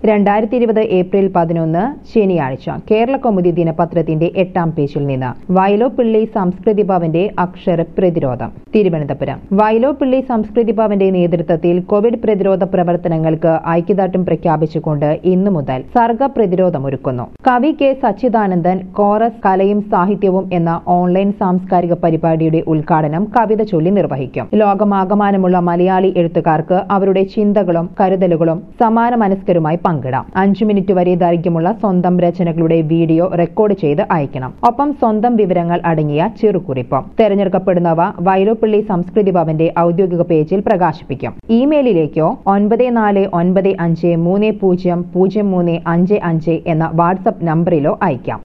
രണ്ടായിരത്തി ഇരുപത് ഏപ്രിൽ പതിനൊന്ന് ശനിയാഴ്ച കേരള കൗമുദി ദിനപത്രത്തിന്റെ എട്ടാം പേജിൽ നിന്ന് വയലോപ്പിള്ളി സംസ്കൃതി ഭവന്റെ അക്ഷര പ്രതിരോധം തിരുവനന്തപുരം വയലോപ്പിള്ളി സംസ്കൃതി ഭവന്റെ നേതൃത്വത്തിൽ കോവിഡ് പ്രതിരോധ പ്രവർത്തനങ്ങൾക്ക് ഐക്യദാർഢ്യം പ്രഖ്യാപിച്ചുകൊണ്ട് ഇന്നു മുതൽ സർഗ പ്രതിരോധമൊരുക്കുന്നു കവി കെ സച്ചിദാനന്ദൻ കോറസ് കലയും സാഹിത്യവും എന്ന ഓൺലൈൻ സാംസ്കാരിക പരിപാടിയുടെ ഉദ്ഘാടനം കവിത ചൊല്ലി നിർവഹിക്കും ലോകമാകമാനമുള്ള മലയാളി എഴുത്തുകാർക്ക് അവരുടെ ചിന്തകളും കരുതലുകളും സമാന മനസ്കരുമായി പങ്കിടാം അഞ്ചു മിനിറ്റ് വരെ ദൈർഘ്യമുള്ള സ്വന്തം രചനകളുടെ വീഡിയോ റെക്കോർഡ് ചെയ്ത് അയക്കണം ഒപ്പം സ്വന്തം വിവരങ്ങൾ അടങ്ങിയ ചെറുകുറിപ്പും തെരഞ്ഞെടുക്കപ്പെടുന്നവ വൈലോപ്പള്ളി സംസ്കൃതി ഭവന്റെ ഔദ്യോഗിക പേജിൽ പ്രകാശിപ്പിക്കും ഇമെയിലിലേക്കോ ഒൻപത് നാല് ഒൻപത് അഞ്ച് മൂന്ന് പൂജ്യം പൂജ്യം മൂന്ന് അഞ്ച് അഞ്ച് എന്ന വാട്സ്ആപ്പ് നമ്പറിലോ അയക്കാം